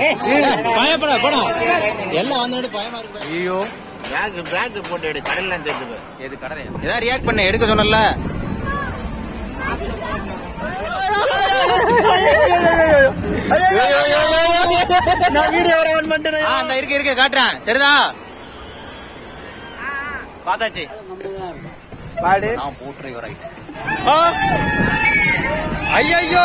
பயப்பட போடா எல்லாம் வந்துட்டு பயமா இருக்கு ஐயோ பேங்க் பேங்க் போட்டு எடு கடல்லாம் தெரிஞ்சு எது கடை ஏதாவது ரியாக்ட் பண்ண எடுக்க சொன்னல நான் வீடியோ வர ஆன் பண்ணிட்டேன் அந்த இருக்கு இருக்கு காட்டுறேன் தெரியுதா பார்த்தாச்சு பாடு நான் போட்டுறேன் ரைட் ஐயோ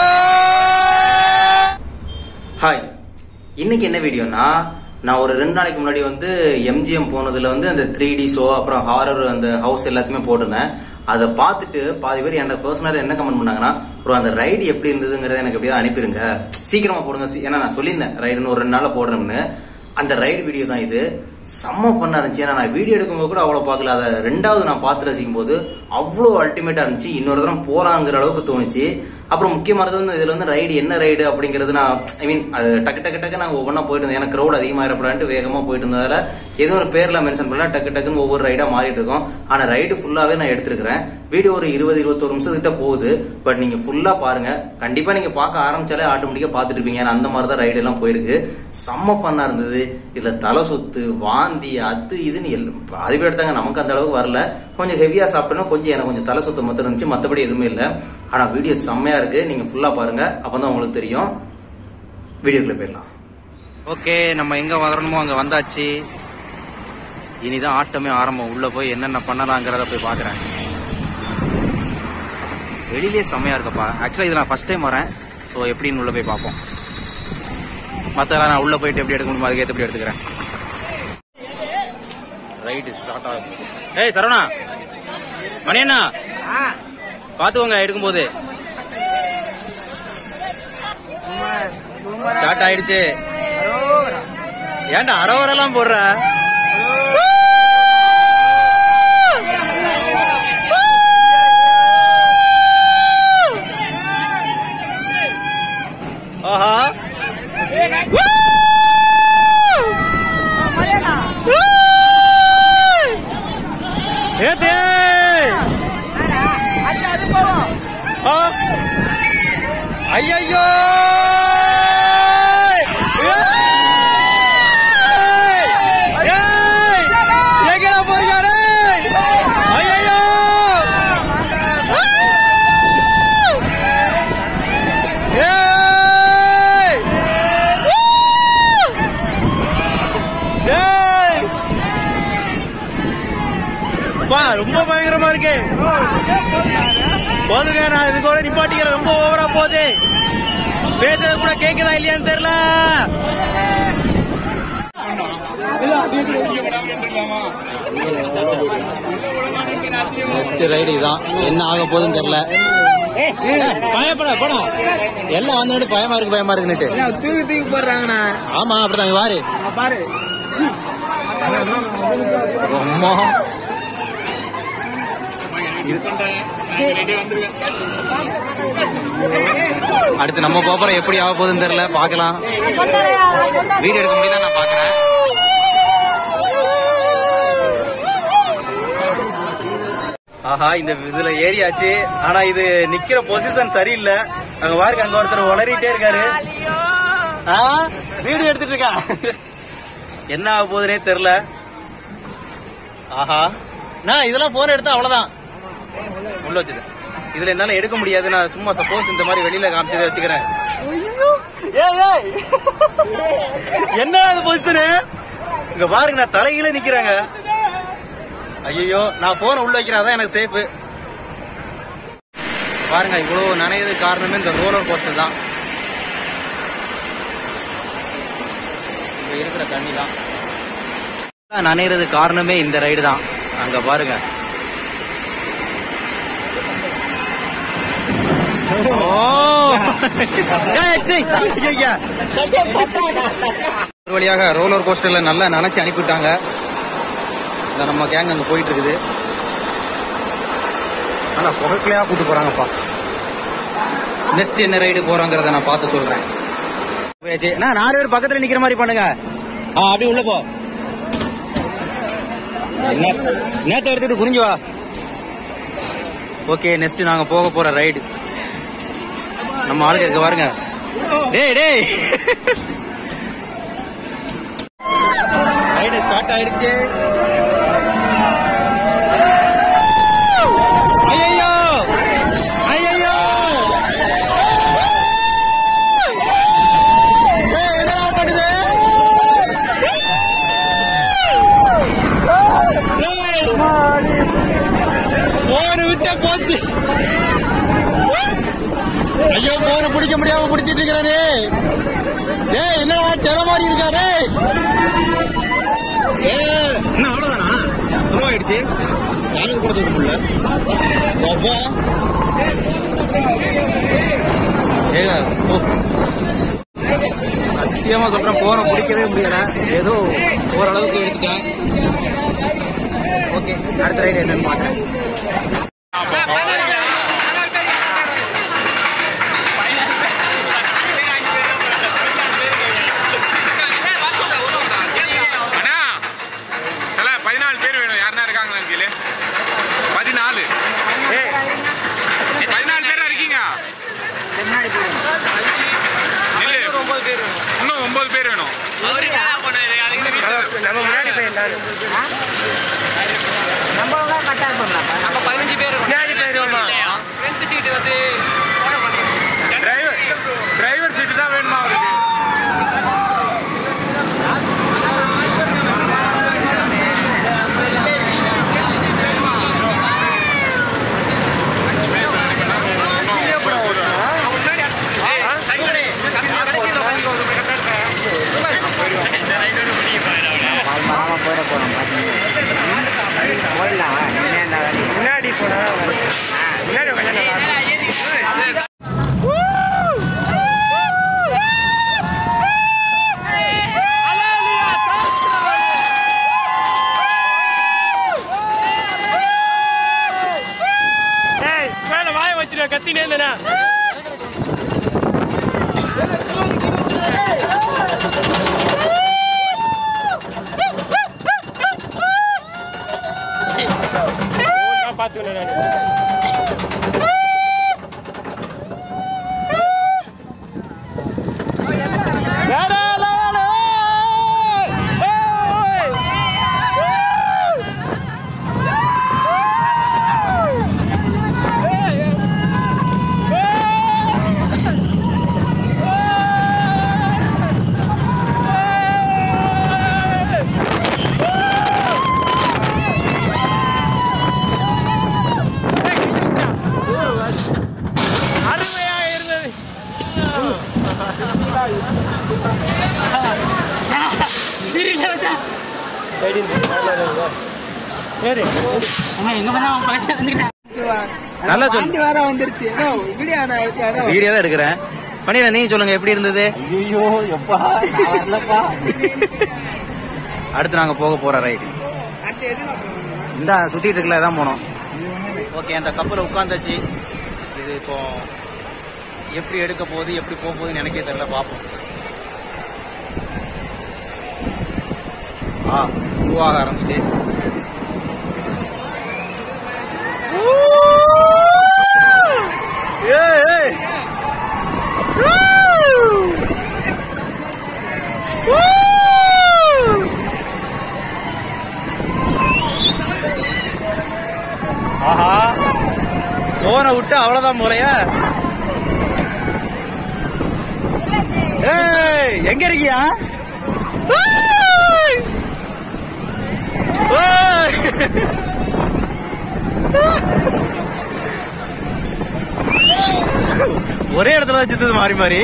ஹாய் இன்னைக்கு என்ன வீடியோனா நான் ஒரு ரெண்டு நாளைக்கு முன்னாடி வந்து எம்ஜிஎம் போனதுல வந்து அந்த த்ரீ டி ஷோ அப்புறம் ஹாரர் அந்த ஹவுஸ் எல்லாத்தையுமே போட்டிருந்தேன் அதை பார்த்துட்டு பாதி பேர் என்ன பர்சனலா என்ன கமெண்ட் பண்ணாங்கன்னா ப்ரோ அந்த ரைடு எப்படி இருந்ததுங்கிறத எனக்கு எப்படியாவது அனுப்பிடுங்க சீக்கிரமா போடுங்க சி- ஏன்னா நான் சொல்லியிருந்தேன் ரைடுன்னு ஒரு ரெண்டு நாள்ல போடுறேன்னு அந்த ரைடு வீடியோ தான் இது செம்ம பண்ணா இருந்துச்சு ஏன்னா நான் வீடியோ எடுக்கும்போது கூட அவ்வளவு பார்க்கல அதை ரெண்டாவது நான் பார்த்து ரசிக்கும் போது அவ்வளோ அல்டிமேட்டா இருந்துச்சு இன்னொரு தரம் போறாங்கிற அளவுக்கு தோணுச்சு அப்புறம் முக்கியமானது வந்து இதுல வந்து ரைடு என்ன ரைடு அப்படிங்கிறது நான் ஐ மீன் அது டக்கு டக்கு டக்கு நான் ஒவ்வொன்றா போயிட்டு இருந்தேன் எனக்கு க்ரௌட் அதிகமாயிரப்படான்ட்டு வேகமா போயிட்டு இருந்ததால எதுவும் ஒரு பேர்ல மென்ஷன் பண்ணல டக்கு டக்குன்னு ஒவ்வொரு ரைடா மாறிட்டு இருக்கும் ஆனா ரைடு ஃபுல்லாவே நான் எடுத்திருக்கிறேன் வீடியோ ஒரு இருபது இருபத்தொரு நிமிஷத்துக்கிட்ட போகுது பட் நீங்க ஃபுல்லா பாருங்க கண்டிப்பா நீங்க பார்க்க ஆரம்பிச்சாலே ஆட்டோமேட்டிக்கா பார்த்துட்டு இருப்பீங்க ஏன்னா அந்த மாதிரி தான் ரைடு எல்லாம் போயிருக்கு செம்ம ஃபன்னா இருந்தது இதுல தலை சுத்து வாந்தி அது இதுன்னு எல்லாம் பாதி பேர் எடுத்தாங்க நமக்கு அந்த அளவுக்கு வரல கொஞ்சம் ஹெவியா சாப்பிட்டோம்னா கொஞ்சம் எனக்கு கொஞ்சம் தலை சுத்து மொத்தம் இருந்துச்சு மத்தபடி எதுவுமே இல்ல ஆனா வீடியோ செம்மையா இருக்கு நீங்க ஃபுல்லா பாருங்க அப்பதான் உங்களுக்கு தெரியும் வீடியோக்குள்ள போயிடலாம் ஓகே நம்ம எங்க வரணுமோ அங்க வந்தாச்சு இனிதான் ஆட்டமே ஆரம்பம் உள்ள போய் என்னென்ன பண்ணலாங்கிறத போய் பாக்குறேன் வெளியிலே செம்மையா இருக்கப்பா ஆக்சுவலா இது நான் ஃபர்ஸ்ட் டைம் வரேன் ஸோ எப்படின்னு உள்ள போய் பார்ப்போம் மற்றெல்லாம் நான் உள்ள போயிட்டு எப்படி எடுக்க முடியுமோ அதுக்கு எப்படி எடுத்துக்கிறேன் ரைட் ஸ்டார்ட் ஆகும் ஏய் சரவணா மணி அண்ணா பாத்துக்கோங்க எடுக்கும்போது ஸ்டார்ட் ஆயிடுச்சு ஏன்டா அரோவரெல்லாம் போடுற ஆஹா ஏத்தே ஐயோ எங்கடா போறீங்க ஐயோ ரொம்ப பயங்கரமா இருக்கு போதுங்க நான் இது கூட நிப்பாட்டிக்கிறேன் ரொம்ப ஓவரா போகுது பேசுறது கூட கேக்குதா இல்லையான்னு தெரியல நெக்ஸ்ட் ரைடு இதான் என்ன ஆக போகுதுன்னு தெரியல பயப்பட போடா எல்லாம் வந்துட்டு பயமா இருக்கு பயமா இருக்குன்னுட்டு தூக்கி தூக்கி போடுறாங்கண்ணா ஆமா அப்படிதான் வாரு பாரு அம்மா அடுத்து நம்ம போறோம் எப்படி ஆக போகுதுன்னு தெரியல பார்க்கலாம் வீடியோ எடுக்க முடியல நான் பாக்குறேன் ஆஹா இந்த இதுல ஏறியாச்சு ஆனா இது நிக்கிற பொசிஷன் சரியில்லை அங்க பாருங்க அங்க ஒருத்தர் உளறிட்டே இருக்காரு ஆ வீடியோ எடுத்துட்டு இருக்கா என்ன ஆக போகுதுனே தெரியல ஆஹா நான் இதெல்லாம் போன் எடுத்தா அவ்வளவுதான் உள்ள வச்சது இதுல என்னால எடுக்க முடியாது நான் சும்மா சப்போஸ் இந்த மாதிரி வெளியில காமிச்சதை வச்சுக்கிறேன் ஏய், ஏய். என்ன அது பொசிஷனு இங்க பாருங்க நான் தலைகீழ நிக்கிறாங்க ஐயோ நான் போனை உள்ள வைக்கிறேன் அதான் எனக்கு சேஃப் பாருங்க இவ்வளவு நனையது காரணமே இந்த ரோலர் கோஸ்டர் தான் இங்க இருக்கிற தண்ணி தான் நனையிறது காரணமே இந்த ரைடு தான் அங்க பாருங்க ஓ! ஏய், சீ! ஐயையா! ஒரு வழியாக ரோலர் கோஸ்டர்ல நல்லா நினைச்சு அனுப்பிவிட்டாங்க இந்த நம்ம கேங் அங்க போயிட்டு இருக்குது ஆனா புகைக்கலையா கூட்டு போறாங்கப்பா நெக்ஸ்ட் என்ன ரைடு போறாங்கிறத நான் பார்த்து சொல்றேன் போயாச்சு. அண்ணா, நாலு பேர் பக்கத்துல நிக்கிற மாதிரி பண்ணுங்க ஆ அப்படி உள்ள போ நே- நேத்த எடுத்துட்டு குறிஞ்சு வா ஓகே நெக்ஸ்ட் நாங்க போக போற ரைடு நம்ம ஆளுங்க இங்க பாருங்க டேய் டேய் அவுட் ஆயிடுச்சு ஐயோ ஐயோ என்னடா பண்ணுது போன விட்ட போச்சு ஐயோ போன பிடிக்க முடியாம பிடிச்சிட்டு இருக்கிறாரு ஏய் என்னடா செல மாதிரி இருக்காரு என்ன அவ்வளவுதானா சுருவாயிடுச்சு எனக்கு கூட தூக்க முடியல அப்பா ஏங்க ஓ. சத்தியமா சொல்றேன் போன பிடிக்கவே முடியல ஏதோ ஓரளவுக்கு எடுத்துட்டேன் ஓகே அடுத்த ரைடு என்னன்னு பாக்குறேன் அண்ணா தல பதினாலு பேர் வேணும் யாருன்னா இருக்காங்களா கீழே பதினாலு பதினாலு பேரா இருக்கீங்க இல்ல இன்னும் ஒன்பது பேர் வேணும் நம்ம முன்னாடி டிரைவர் டிரைவர் சீட்டு தான் வேணுமா அவருக்கு நல்லா சொல்லு வேற வந்துருச்சு ஏதோ வீடியோ எடுத்து வீடியோ தான் எடுக்கிறேன் பண்ணிடுற நீங்க சொல்லுங்க எப்படி இருந்தது ஐயோ எப்பா நான் வரலப்பா அடுத்து நாங்க போக போற ரைடு அடுத்து எது இந்த சுத்திட்டு இருக்கல தான் போனோம் ஓகே அந்த கப்பல் உட்காந்தாச்சு இது இப்போ எப்படி எடுக்க போகுது எப்படி போக போகுதுன்னு எனக்கே தெரியல பார்ப்போம் ஆ உருவாக ஆரம்பிச்சிட்டு ஆஹா போனை விட்டு அவ்வளவுதான் முறையா ஏய் எங்க இருக்கியா ஏய்! ஏய்! ஒரே இடத்துல தான் சுத்துது மாறி மாறி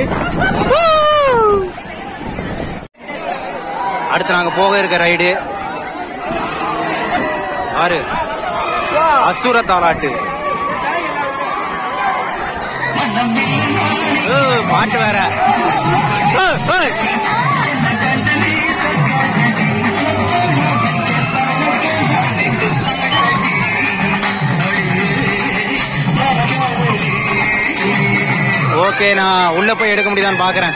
அடுத்து நாங்க போக இருக்க ரைடு ஆறு அசுர தாலாட்டு ஏய், பாட்டு வேற ஏய், ஏய். ஓகே நான் உள்ள போய் எடுக்க முடியுதான்னு பாக்குறேன்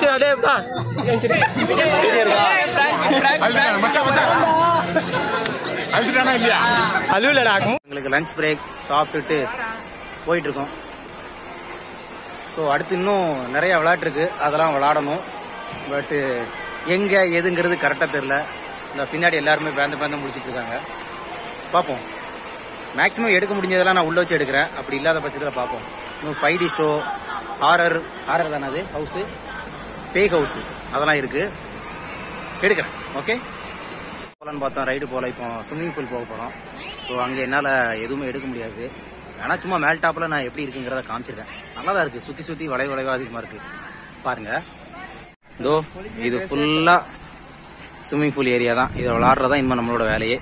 அழுதுட்டானா? மச்சான் மச்சான் அழுதுட்டானா இல்லையா எங்களுக்கு லஞ்ச் பிரேக் சாப்பிட்டுட்டு போயிட்டு இருக்கோம் ஸோ அடுத்து இன்னும் நிறைய விளையாட்டு இருக்கு அதெல்லாம் விளையாடணும் பட்டு எங்க எதுங்கிறது கரெக்டாக தெரில இந்த பின்னாடி எல்லாருமே பேந்த பேந்த முடிச்சிட்டு இருக்காங்க பார்ப்போம் மேக்ஸிமம் எடுக்க முடிஞ்சதெல்லாம் நான் உள்ள வச்சு எடுக்கிறேன் அப்படி இல்லாத பட்சத்தில் பார்ப்போம் இன்னும் five D show horror horror தானே அது ஹவுஸு பேக் ஹவுஸு அதெல்லாம் இருக்கு எடுக்கிறேன் ஓகே போகலான்னு பார்த்தோம் ரைடு போகல இப்போ ஸ்விம்மிங் பூல் போக போகிறோம் ஸோ அங்கே என்னால் எதுவுமே எடுக்க முடியாது ஆனால் சும்மா மேல் டாப்பில் நான் எப்படி இருக்குங்கிறத காமிச்சிருக்கேன் நல்லா தான் இருக்குது சுற்றி சுற்றி வளைவு வளைவாக அதிகமாக இருக்குது பாருங்க இதோ இது ஃபுல்லாக ஸ்விம்மிங் பூல் ஏரியா தான் இதை விளாட்றதா இனிமேல் நம்மளோட வேலையே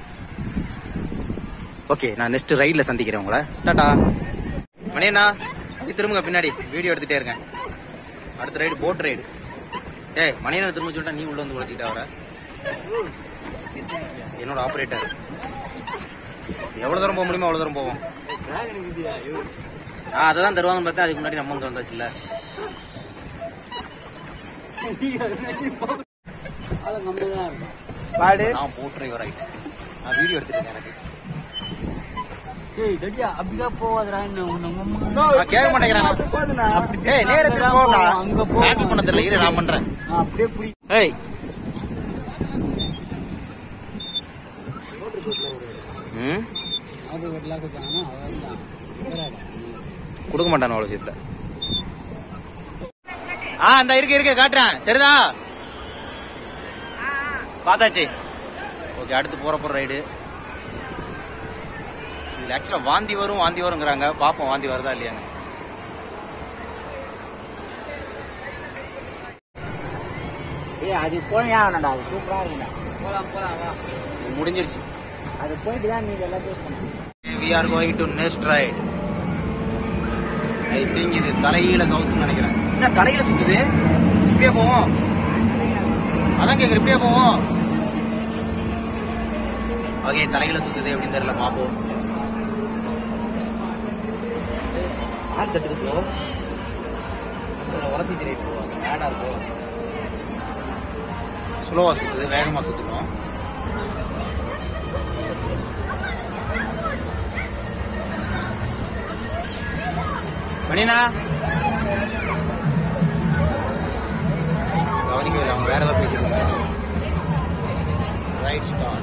ஓகே நான் நெக்ஸ்ட் ரைடில் சந்திக்கிறேன் உங்களை டாடா மணியண்ணா அப்படி திரும்புங்க பின்னாடி வீடியோ எடுத்துகிட்டே இருக்கேன் அடுத்த ரைடு போட் ரைடு டேய் மணியண்ணா திரும்ப சொல்லிட்டா நீ உள்ள வந்து குழச்சிக்கிட்ட அவரை என்னோட ஆபரேட்டர் எவ்வளவு தூரம் போக முடியுமோ அவ்வளவு தூரம் போவோம் ஆ அதை தான் தருவாங்கன்னு பார்த்தா அதுக்கு முன்னாடி நம்ம வந்து வந்தாச்சு இல்ல நான் போட் டிரைவர் ஆயிட்டேன் நான் வீடியோ எடுத்துட்டு இருக்கேன் எனக்கு நான் கேட்க மாட்டேங்கிறேன் ஏய் நேரத்துக்கு போடா ஹேண்டில் பண்ண தெரியல இரு நான் பண்றேன் ஏய் ம் கொடுக்க மாட்டான் அவ்வளவு சீத்துல ஆ இந்த இருக்கு இருக்கு காட்டுறேன் தெரியுதா பார்த்தாச்சு ஓகே அடுத்து போற போற ரைடு இதுல ஆக்சுவலா வாந்தி வரும் வாந்தி வருங்கிறாங்க பாப்போம் வாந்தி வருதா இல்லையான்னு ஏய் அது போனியா வேணாடா அது சூப்பரா இருக்குடா போலாம் போலாம் வா இது முடிஞ்சிருச்சு அது போயிட்டு தான் நீ இதெல்லாம் யூஸ் பண்ண we are going to next ride I think இது தலைகீழ கவுத்துன்னு நினைக்கிறேன் என்ன தலைகீழ சுத்துது இப்படியே போவோம் அதான் கேக்குற இப்படியே போவோம் ஓகே தலைகீழ சுத்துது அப்படின்னு தெரியல பாப்போம் யார் தட்டுது ப்ரோ உரசி சரி ப்ரோ வேடா இருக்கும் ஸ்லோவா சுத்துது வேகமா சுத்துக்கும் மணினா கவனிக்கவில்லை அவங்க வேற ஏதாவது பேசிருக்காங்க ரைட் ஸ்டார்ட்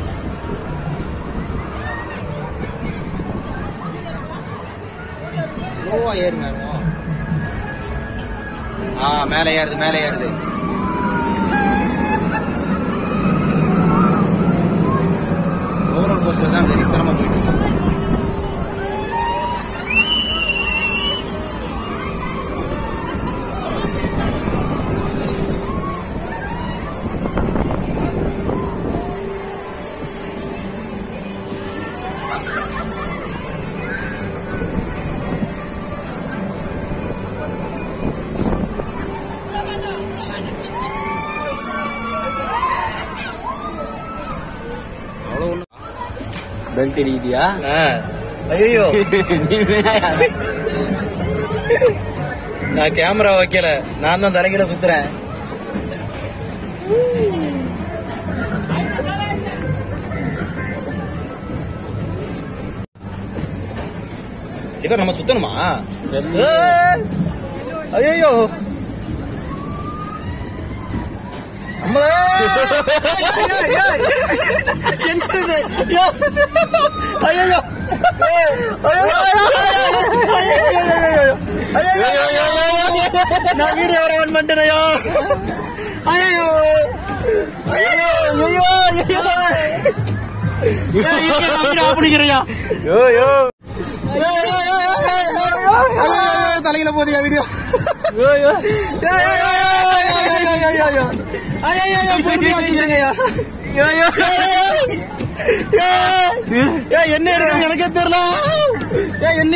ஸ்லோவா ஏறுங்க அதுவும். ஆ மேலே ஏறுது மேலே ஏறுது ரோலர் கோஸ்டர் தான் வெறித்தனமா போயிட்டு இருக்கு அவ்வளோ ஒன்று பெல்ட் அடிக்குதியா ஐயோ நான் கேமரா வைக்கல நான் தான் தலைகீழ சுத்துறேன் இப்ப நம்ம சுத்தணுமா ஐயோ நான் வீடியோ வர ஆன் பண்ணிட்டேனையோ ஐயோ ஐயோ ஐயோ அப்படிங்கிறையா தலையில போதியா வீடியோ என்ன எடுக்கணும் எனக்கே தெரியல ஏய், என்ன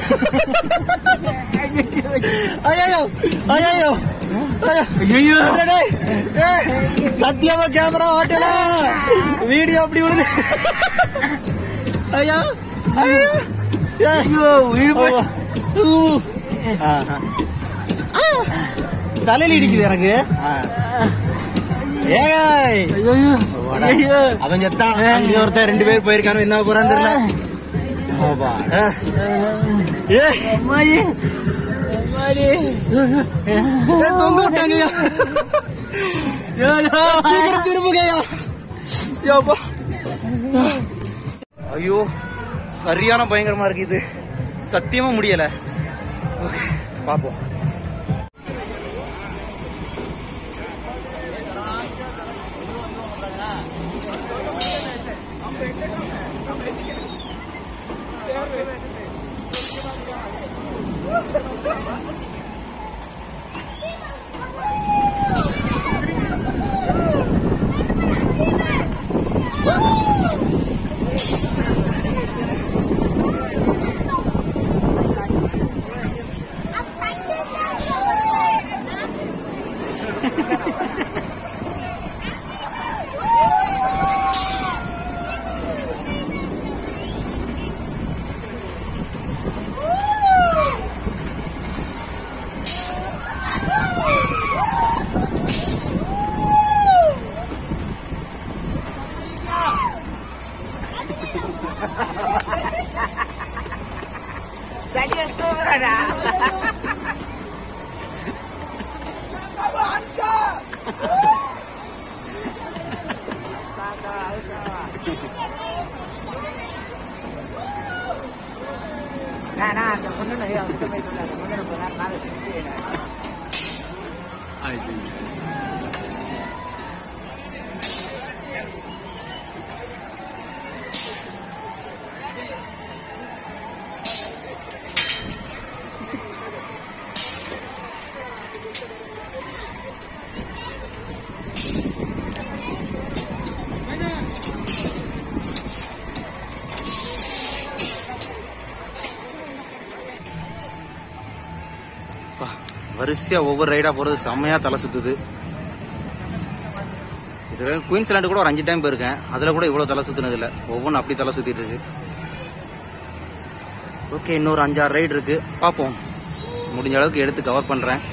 ஐயோ ஐயோ ஐயோ சத்தியமா கேமரா ஓட்டல வீடியோ அப்படி விடுது ஐயா ஐயோ ஐயோ உயிர் தலையில இடிக்குது எனக்கு ஏய் வாடா. அவன் செத்தான் அங்க ஒருத்தன் ரெண்டு பேர் போயிருக்கானு என்ன போறான்னு தெரியல ஆமா. அஹ். ஏய். ஏய், தொங்க விட்டாங்கய்யா. சீக்கிரம் திரும்புங்கய்யா. யோப்பா. ஐயோ சரியான பயங்கரமா இருக்கு இது சத்தியமா முடியல Okay, பாப்போம் நான் நான் அந்த பொண்ணு அவங்க போய் சொன்னாங்க முன்னாடி போனார் நாலு அப்பா, வரிசையா ஒவ்வொரு ரைடா போறது செம்மையா தலை சுத்துது இதுல குயின்ஸ்லாண்டு கூட ஒரு அஞ்சு டைம் போயிருக்கேன் அதுல கூட இவ்வளவு தலை சுத்துனது இல்ல ஒவ்வொன்றும் அப்படி தலை சுத்திட்டு இருக்கு ஓகே இன்னொரு அஞ்சாறு ரைடு இருக்கு பார்ப்போம் முடிஞ்ச அளவுக்கு எடுத்து கவர் பண்றேன்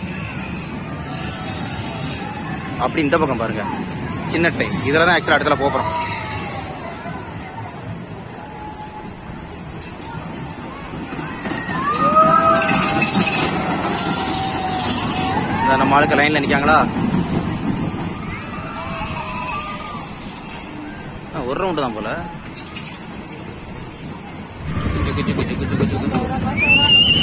அப்படி இந்த பக்கம் பாருங்க சின்ன ட்ரெயின் இதுல தான் ஆக்சுவலா இடத்துல போகிறோம் இந்த நம்ம ஆளுக்கு லைன்ல நிக்காங்களா ஆ, ஒரு ரவுண்டு தான் போல ஜுகு, ஜுகு, ஜுகு, ஜுகு, ஜுகு, ஜுகு.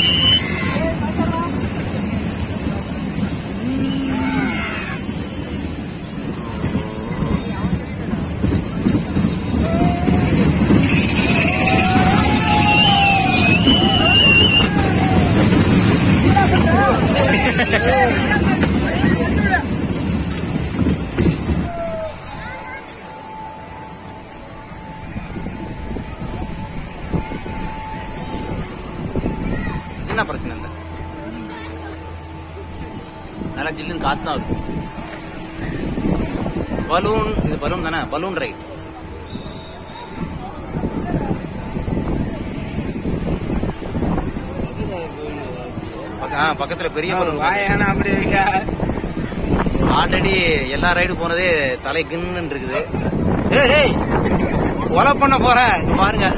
என்ன பிரச்சனை இல்லை நல்லா ஜில்லுன்னு காத்து தான் இருக்கும் பலூன் இது பலூன் தானே பலூன் ரைட் பக்கத்துல பெரிய பலூன் வாயான அப்படி வைக்க ஆல்ரெடி எல்லா ரைடு போனதே தலை கின்னு இருக்குது ஏய் ஏய் கொலை பண்ண போறேன் இங்க பாருங்க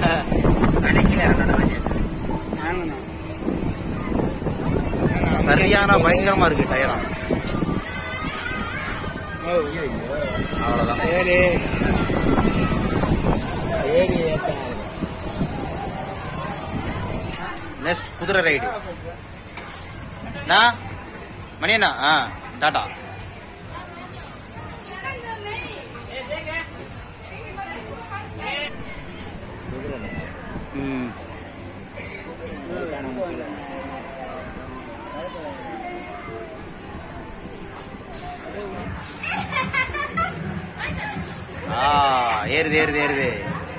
சரியான பயங்கரமா இருக்கு டயரம் அவ்வளவுதான் சரி சரி நெக்ஸ்ட் குதிரை ரைடு நான் மணியண்ணா ஆ டாடா ம் ஆ ஏறுது ஏறுது ஏறுது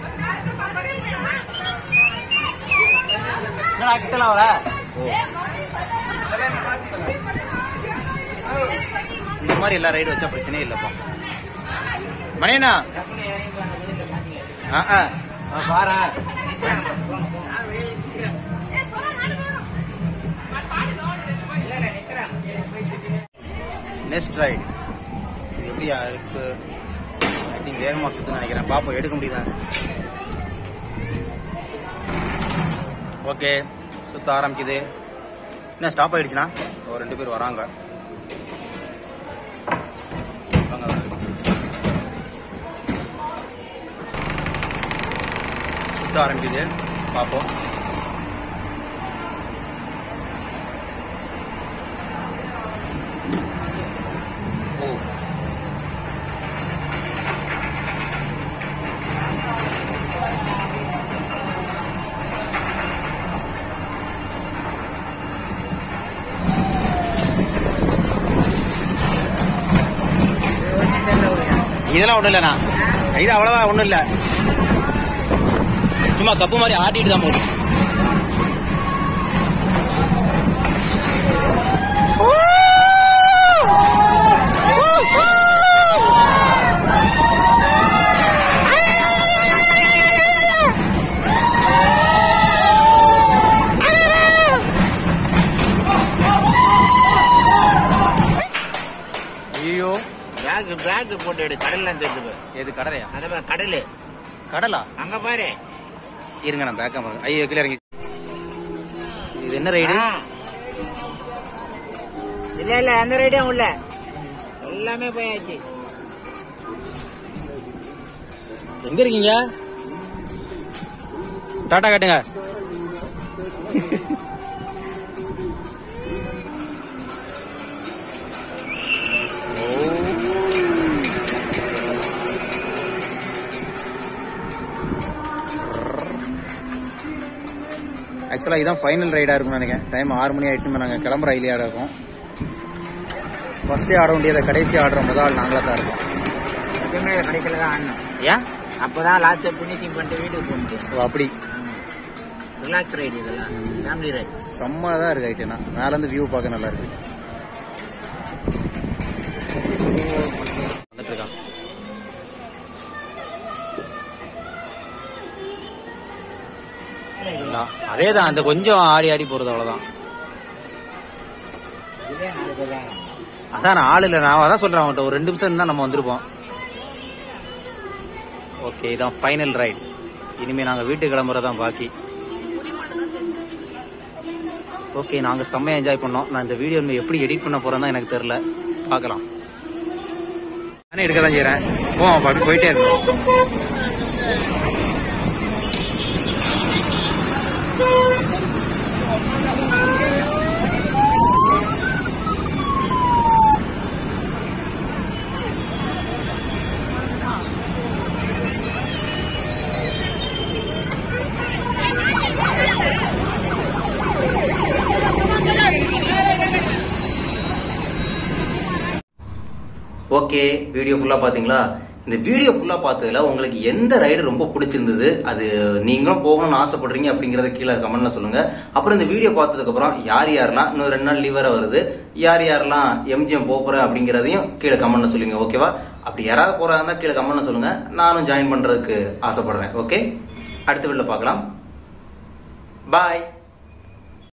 இந்த மாதிரி எல்லா ரைடு வச்சா பிரச்சனையே இல்லப்பா மணியண்ணா ஆ ஆ பாரு நெக்ஸ்ட் ரைடு இது எப்படியா இருக்கு ஐ திங்க் வேகமாக சுற்றுன்னு நினைக்கிறேன் பாப்போம் எடுக்க முடியுதா ஓகே சுத்த ஆரம்பிக்குது என்ன ஸ்டாப் ஆயிடுச்சுன்னா ஒரு ரெண்டு பேர் வராங்க வாங்க, வாங்க. சுத்த ஆரம்பிக்குது பார்ப்போம் ஓ இதெல்லாம் ஒண்ணும் இல்லண்ணா இது அவ்வளவா ஒண்ணும் இல்ல சும்மா கப்பு மாதிரி ஆட்டிட்டு தான் போகுது ஐயோ பேக் பேக் போட்டு எடு கடல்ல தெரிஞ்சு எது கடலையா அதே மாதிரி கடல் கடலா அங்க பாரு இருங்க நான் பேக் பாருங்க ஐயோ கீழே இறங்கி இது என்ன ரைடு ஆ. இல்ல இல்ல எந்த ரைடும் இல்ல எல்லாமே போயாச்சு எங்க இருக்கீங்க டாடா காட்டுங்க ஆக்சுவலாக இதான் ஃபைனல் ரைடாக இருக்கும்னு நினைக்கிறேன் டைம் ஆறு மணி ஆயிடுச்சு நாங்கள் கிளம்புற ஐலியாக இருக்கும் ஃபர்ஸ்டே ஆட வேண்டியதை கடைசி ஆடுற முதல் ஆள் நாங்களாக தான் இருக்கோம் எப்பயுமே கடைசியில தான் ஆடணும் ஏன் அப்பதான் லாஸ்ட் பினிஷிங் பண்ணிட்டு வீட்டுக்கு போக முடியும் ஓ, அப்படி ரிலாக்ஸ் ரைடு இதெல்லாம் ஃபேமிலி ரைடு செம்ம தான் இருக்கு ஐட்டனா மேல இருந்து வியூ பார்க்க நல்லா இருக்கு வந்துட்டு இருக்கான் அதே தான் அந்த கொஞ்சம் ஆடி ஆடி போறது அவ்வளவுதான் இதே நாளைக்கு தான் அதான் நான் ஆள் இல்லை நான் அதான் சொல்றேன் அவன்கிட்ட ஒரு ரெண்டு நிமிஷம் இருந்தா நம்ம வந்திருப்போம் ஓகே இதான் ஃபைனல் ரைட் இனிமே நாங்க வீட்டுக்கு கிளம்புறதான் பாக்கி ஓகே நாங்க செம்மையா என்ஜாய் பண்ணோம் நான் இந்த வீடியோ எப்படி எடிட் பண்ண போறேன்னு எனக்கு தெரியல பார்க்கலாம் நானே எடுக்க தான் செய்யறேன் போவோம் அப்படி போயிட்டே இருக்கும் ஓகே வீடியோ ஃபுல்லா பாத்தீங்களா இந்த வீடியோ ஃபுல்லா பார்த்ததுல உங்களுக்கு எந்த ரைடு ரொம்ப பிடிச்சிருந்தது அது நீங்களும் போகணும்னு ஆசைப்படுறீங்க அப்படிங்கறத கீழே கமெண்ட்ல சொல்லுங்க அப்புறம் இந்த வீடியோ பார்த்ததுக்கு அப்புறம் யார் யாரெல்லாம் இன்னும் ரெண்டு நாள் லீவ் வேற வருது யார் யாரெல்லாம் எம்ஜிஎம் போறேன் அப்படிங்கறதையும் கீழே கமெண்ட்ல சொல்லுங்க ஓகேவா அப்படி யாராவது போறாங்க கீழே கமெண்ட்ல சொல்லுங்க நானும் ஜாயின் பண்றதுக்கு ஆசைப்படுறேன் ஓகே அடுத்த வீடியோல பார்க்கலாம் பாய்